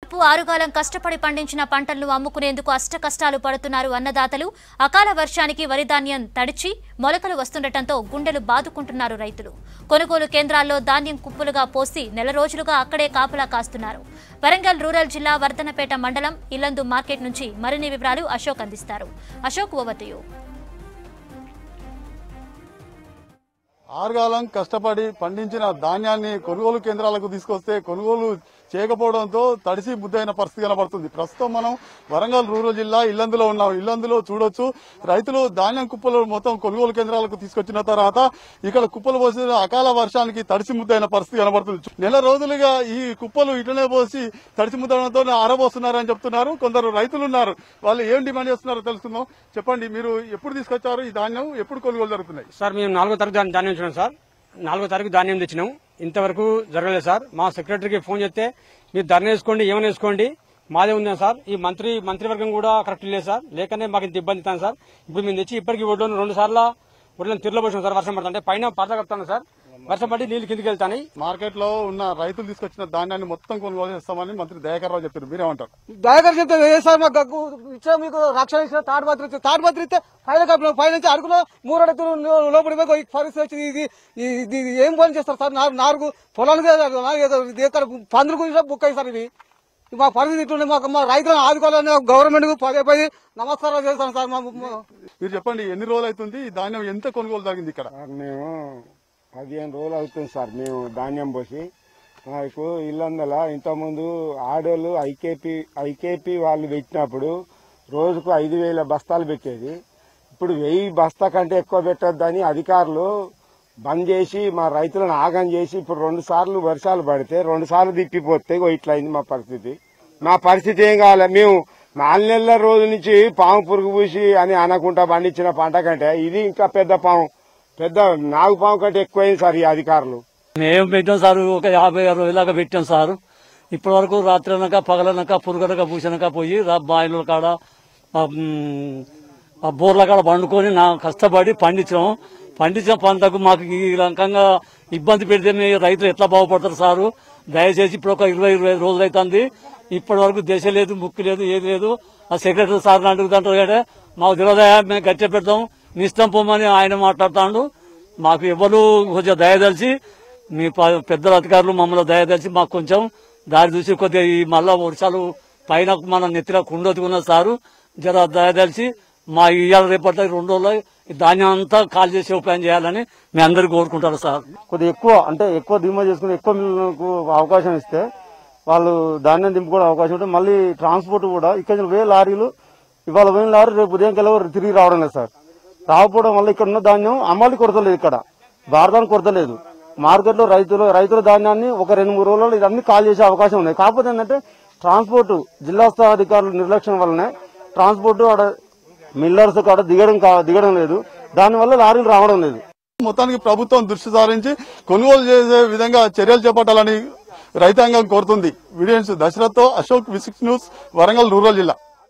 ఉప్పు ఆరుగాలం కష్టపడి పండించిన పంటలను అమ్ముకునేందుకు అష్ట కష్టాలు పడుతున్నారు అన్నదాతలు అకాల వర్షానికి వరి ధాన్యం తడిచి మొలకలు వస్తుండటంతో గుండెలు బాదుకుంటున్నారు రైతులు కొనుగోలు కేంద్రాల్లో ధాన్యం కుప్పలుగా పోసి నెల రోజులుగా అక్కడే కాపలా కాస్తున్నారు వరంగల్ రూరల్ జిల్లా వర్ధనపేట మండలం ఇల్లందు మార్కెట్ నుంచి మరిన్ని వివరాలు అశోక్ అందిస్తారు అశోక్ ఓవతయు ఆరుగాలం కష్టపడి పండించిన ధాన్యాన్ని కొనుగోలు కేంద్రాలకు తీసుకొస్తే కొనుగోలు చేయకపోవడంతో తడిసి ముద్దైన పరిస్థితి కనబడుతుంది ప్రస్తుతం మనం వరంగల్ రూరల్ జిల్లా ఇల్లందులో ఉన్నాం ఇల్లందులో చూడొచ్చు రైతులు ధాన్యం కుప్పలు మొత్తం కొనుగోలు కేంద్రాలకు తీసుకొచ్చిన తర్వాత ఇక్కడ కుప్పలు పోసిన అకాల వర్షానికి తడిసి ముద్దైన పరిస్థితి కనబడుతుంది నెల రోజులుగా ఈ కుప్పలు ఇట్లనే పోసి తడిసి ముద్దడంతో ఆరబోస్తున్నారని చెప్తున్నారు కొందరు రైతులు ఉన్నారు వాళ్ళు ఏం డిమాండ్ చేస్తున్నారో తెలుసుకుందాం చెప్పండి మీరు ఎప్పుడు తీసుకొచ్చారు ఈ ధాన్యం ఎప్పుడు కొనుగోలు జరుగుతున్నాయి సార్ మేము నాలుగో తారీఖు ధాన్యం ధాన్యం ఇచ్చినాం సార్ నాలుగో తారీఖు ధాన్యం తెచ్చినాం ఇంతవరకు జరగలేదు సార్ మా సెక్రటరీకి ఫోన్ చేస్తే మీరు ధర్నా వేసుకోండి ఏమైనా వేసుకోండి మాదే ఉంది సార్ ఈ మంత్రి మంత్రివర్గం కూడా కరెక్ట్ లేదు సార్ లేకనే మాకు ఇంత ఇబ్బంది అవుతుంది సార్ ఇప్పుడు మేము తెచ్చి ఇప్పటికి ఒడ్లను రెండు సార్లు ఒడ్లను తిరలో పోసాం సార్ వర్షం పడుతుంటే పైన పరద కప్తాను సార్ వర్షం పడి నీళ్ళు కిందికి వెళ్తాయి మార్కెట్ లో ఉన్న రైతులు తీసుకొచ్చిన ధాన్యాన్ని మొత్తం కొనుగోలు చేస్తామని మంత్రి దయాకర్ రావు చెప్పారు మీరేమంటారు దయగారు చెప్తే ఏ సార్ మాకు గగ్గు ఇచ్చా మీకు రక్షణ ఇచ్చిన తాడుపత్రి ఇచ్చిన తాడుపత్రి ఇస్తే పైన కప్పిన పైన నుంచి అడుగులో మూడు అడుగులు లోపలి పోయి ఈ పరిస్థితి వచ్చింది ఇది ఇది- ఇది ఏం పని చేస్తారు సార్ నారు నారుగు పొలానికి ఏదో ఇది ఎక్కడ పందులు గురించి బుక్ అయ్యి సార్ ఇది ఇది మా పరిస్థితి ఇట్లుంది మాకు మా రైతులను ఆదుకోవాలని గవర్నమెంట్ పదే పది నమస్కారాలు చేస్తాను సార్ మా మా- మీరు చెప్పండి ఎన్ని రోజులు అవుతుంది ఈ ధాన్యం ఎంత కొనుగోలు జరిగింది ఇక్కడ సార్ మేము పదిహేను రోజులు అవుతుంది సార్ మేము ధాన్యం పోసి మాకు ఇల్లందల ఇంతకుముందు ఆడోళ్ళు ఐకేపీ ఐకేపీ వాళ్ళు పెట్టినప్పుడు రోజుకు ఐదు వేల బస్తాలు పెట్టేది ఇప్పుడు వెయ్యి బస్తా కంటే ఎక్కువ పెట్టొద్దని అధికారులు బంద్ చేసి మా రైతులను ఆగం చేసి ఇప్పుడు రెండు సార్లు వర్షాలు పడితే రెండు సార్లు తిప్పిపోతే ఇగో ఇట్లా అయింది మా పరిస్థితి మా పరిస్థితి ఏం కావాలి మేము నాలుగు నెలల రోజు నుంచి పాము పురుగు పూసి అని అనకుండా పండించిన పంట కంటే ఇది ఇంకా పెద్ద పాము పెద్ద నాగు పాము కంటే ఎక్కువైంది సార్ ఈ అధికారులు మేము పెట్టాం సార్ ఒక యాభై అరవై ఇలాగా పెట్టాం సార్ ఇప్పటి వరకు రాత్రి అనక పగలనక పురుగనక పూసినక పోయి రా- బాయిల కాడ ఆ, మ్, ఆ బోర్ల కాడ పండుకొని నా కష్టపడి పండించాం పండించిన పంటకు మాకు ఈ రకంగా ఇబ్బంది పెడితే మీ రైతులు ఎట్లా బాగుపడతారు సారు దయచేసి ఇప్పుడు ఒక ఇరవై ఇరవై ఐదు రోజులు అవుతుంది ఇప్పటి వరకు దేశ లేదు ముక్కు లేదు ఏది లేదు ఆ సెక్రటరీ సార్ అడుగుతుంటారు కదా మాకు తెలియదా మేము గట్టి పెడతాం మీ ఇష్టం పోమని ఆయన మాట్లాడుతాడు మాకు ఎవరు కొంచెం దయదలిచి మీ ప- పెద్దల అధికారులు మమ్మల్ని దయదలిచి మాకు కొంచెం దారి చూసి కొద్దిగా ఈ మళ్ళా వర్షాలు పైన మన నెత్తిలో కుండొత్తుకున్న సారు జర దయదలిచి మా ఇవాళ రేపట్లో ఈ రెండు రోజులు ఈ ధాన్యం అంతా కాల్ చేసి ఉపాయం చేయాలని మీ అందరు కోరుకుంటారు సార్ కొద్దిగా ఎక్కువ అంటే ఎక్కువ దిగుమతి చేసుకుని ఎక్కువ మిల్లులకు అవకాశం ఇస్తే వాళ్ళు ధాన్యం దింపుకోవడం అవకాశం ఉంటుంది మళ్ళీ ట్రాన్స్పోర్ట్ కూడా ఇక్కడ నుంచి పోయే లారీలు ఇవాళ పోయిన లారీ రేపు ఉదయం కల్లా తిరిగి రావడం లేదు సార్ రాకపోవడం వల్ల ఇక్కడ ఉన్న ధాన్యం అమ్మాలి కొరత లేదు ఇక్కడ భారతానికి కొరత లేదు మార్కెట్లో రైతులు రైతుల ధాన్యాన్ని ఒక రెండు మూడు రోజుల్లో ఇదన్నీ కాల్ చేసే అవకాశం ఉంది కాకపోతే ఏంటంటే ట్రాన్స్పోర్ట్ జిల్లా స్థాయి అధికారుల నిర్లక్ష్యం వల్లనే ట్రాన్స్పోర్ట్ ఆడ మిల్లర్స్ కాడ దిగడం కా- దిగడం లేదు దానివల్ల లారీలు రావడం లేదు మొత్తానికి ప్రభుత్వం దృష్టి సారించి కొనుగోలు చేసే విధంగా చర్యలు చేపట్టాలని రైతాంగం కోరుతుంది వీడియోన్స్ దశరథ్తో Ashok V six news Warangal rural జిల్లా